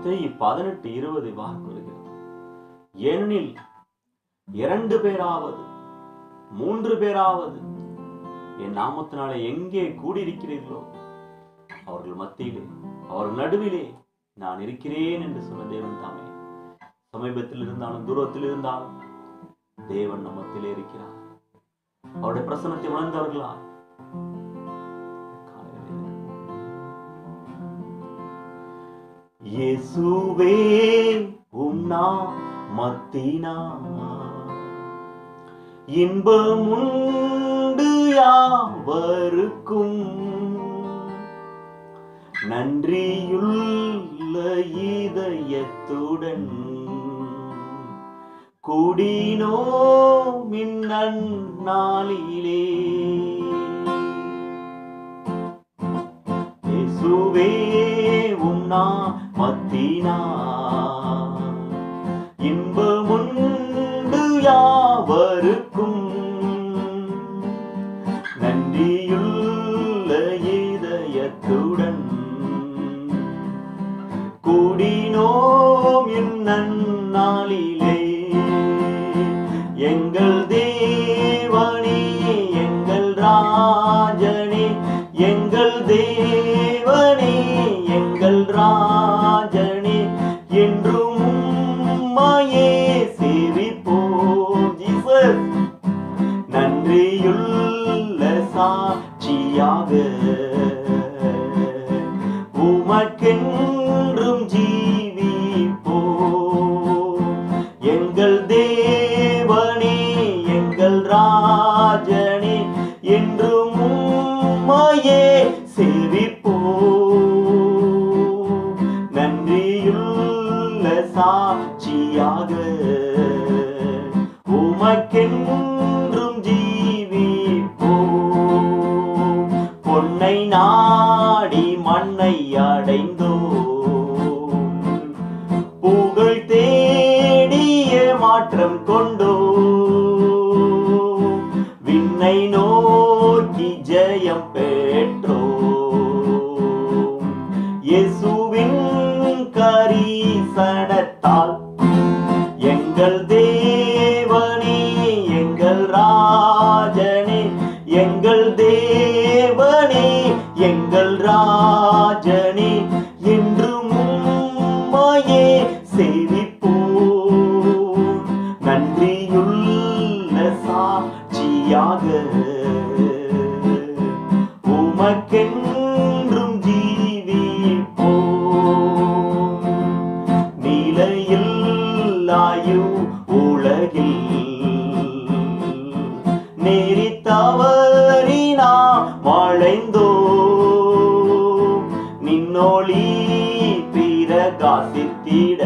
மத்தேயு பதினெட்டு இருபது வாக்குறுகிறது ஏனெனில் இரண்டு பேராவது மூன்று பேராவது என் நாமத்தினாலே எங்கே கூடியிருக்கிறீர்களோ அவர்கள் மத்தியிலே அவர் நடுவிலே நான் இருக்கிறேன் என்று சொன்ன தேவன் தாமே சமீபத்தில் இருந்தாலும் தூரத்தில் இருந்தாலும் தேவன் நம் மத்தியிலே இருக்கிறார் அவருடைய பிரசனத்தை உணர்ந்தவர்களா இயேசுவே உன்னா மத்தினா இன்பமுண்டு யாவருக்கும் நன்றியுள்ள இதயத்துடன் கூடினோ மின்னன் நாளிலே இயேசுவே உன்னா மத்தினா இன்பமுண்டு யாவருக்கும் நன்றியுள்ள இதயத்துடன் கூடினோம் இந்நன்னாளிலே எங்கள் தேவனே எங்கள் ராஜனே எங்கள் தேவனே எங்கள் ராஜனே என்றும் உம்மையே சேவிப்போம் ஜீசஸ் நன்றியுள்ள சாட்சியாக உமக்கென்றும் ஜீவிப்போ எங்கள் தேவனே எங்கள் ராஜனே என்றும் உம்மையே சேவிப்போ நன்றியுள்ள சாட்சியாக உமக்கென்றும் ஜீவிப்போ பொன்னை நாடி மண்ணை அடைந்தோ புகழ் தேடிய மாற்றம் கொண்டோ விண்ணை நோக்கி ஜெயம் பெற்றோ இயேசுவின் கரிசனத்தால் எங்கள் தேவனே எங்கள் ராஜனே எங்கள் தேவனே எங்கள் ராஜனே என்றும் உம்மையே சேவிப்போம் நன்றியுள்ள சாட்சியாக உமக்கென்றும் ஜீவிப்போம் நிலையில்லாயு உலகில் நெறி தவறினா வளைந்தோ நின்னொளி பிரகாசித்திட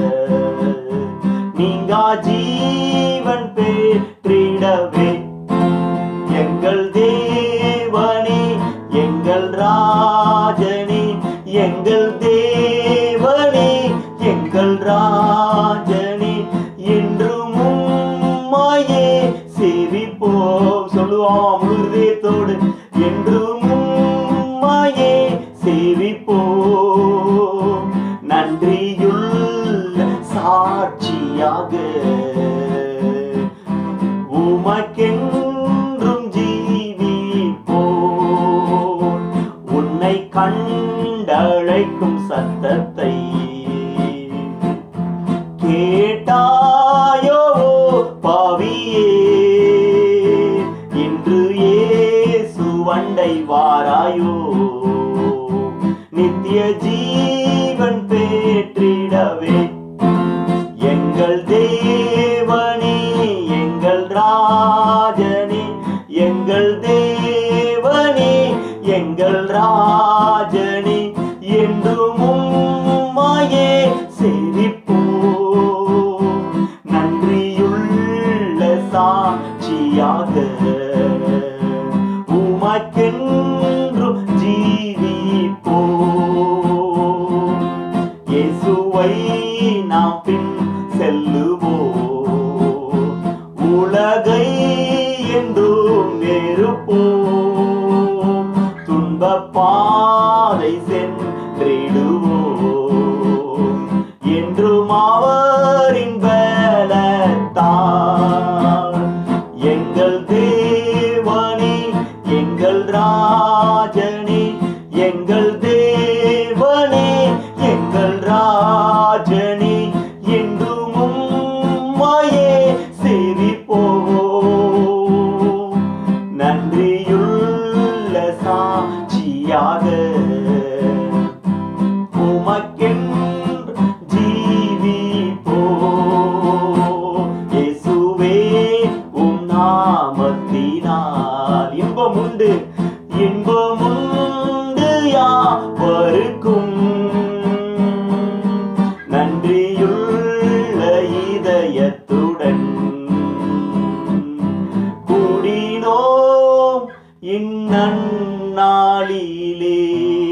நீங்கா ஜீவன் பெற்றிடவே எங்கள் தேவனே எங்கள் ராஜனே எங்கள் தேவனே எங்கள் ராஜனே என்றும் உம்மையே சேவிப்போம் சொல்லுவோம் முழுதேத்தோடு என்றும் உம்மையே சேவிப்போம் நன்றியுள்ள சாட்சியாக உமக்கென்றும் ஜீவிப்போம் உன்னை கண்டழைக்கும் சத்தத்தை கேட்டாயோ பாவியே இன்று ஏசு வண்டை வாராயோ நித்திய ஜீவன் பெற்றிடவே எங்கள் தேவனே எங்கள் ராஜனே எங்கள் தேவனே எங்கள் ராஜனே என்றும் உம்மையே சேவிப்போம் நன்றியுள்ள சாட்சியாக உமக்கென்றும் ஜீவிப்போம் இயேசுவை நாம் பின் செல்லுவோம் உலகை என்றும் வெறுப்போம் துன்ப பாதை சென்றிடுவோம் எங்கள் ராஜனே எங்கள் தேவனே எங்கள் ராஜனே என்றும் உம்மையே சேவிப்போம் நன்றியுள்ள சாட்சியாக உமக்கென்று ஜீவிப்போ இயேசுவே உம் நாமத்தினால் இன்பம் உண்டு இன்பம் உண்டு யாவருக்கும் நன்றியுள்ள இதயத்துடன் கூடினோம் இந்நன்னாளிலே